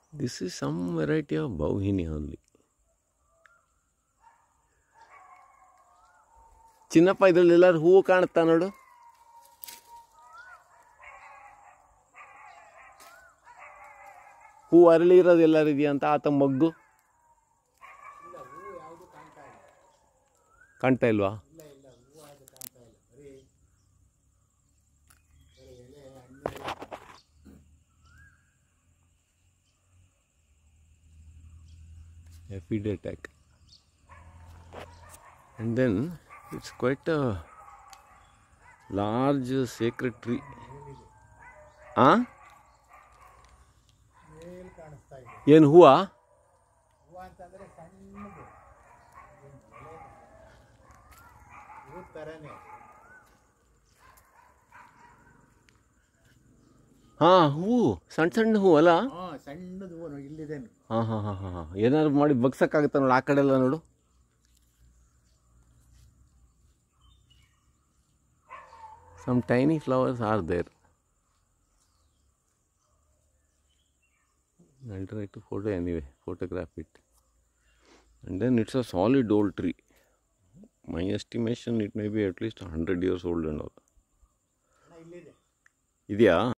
This is some variety of bauhinia only Chinnappa ಇದ್ರಲ್ಲಿ ಎಲ್ಲಾರು ಹೂವು ಕಾಣುತ್ತಾ ನೋಡು ಹೂ ಅರಳಿ ಇರೋದು ಎಲ್ಲಾರು ಇದೆಯಾ ಅಂತ ಆತ ಮಗ್ಗು ಕಾಣ್ತಾ ಇಲ್ವಾ Ephid attack. And then it's quite a large sacred tree. ಆ ಮೇಲ್ ಕಾಣಿಸ್ತಾ ಇದೆ ಏನು ಹೂವ ಹೂವು ಅಂತಂದ್ರೆ ಸಣ್ಣದು ಹೂ ಥರನೇ ಹಾಂ ಹೂವು ಸಣ್ಣ ಸಣ್ಣ ಹೂವು ಅಲ್ಲ ಹಾ ಸಣ್ಣದು ಹೂವು ನೋಡಿ, ಇಲ್ಲಿದೆ ಹಾಂ ಹಾಂ ಹಾಂ ಹಾಂ ಹಾಂ ಏನಾದ್ರು ಮಾಡಿ ಬಗ್ಸಕ್ಕಾಗತ್ತಾ ನೋಡು ಆ ಕಡೆ ಎಲ್ಲ ನೋಡು some tiny flowers are there I'll try to photo anyway, photograph it. And then it's a solid old tree. My estimation, it may be at least 100 years old and all. ಅಣ್ಣ, ಇಲ್ಲಿದೆ ಇದೆಯಾ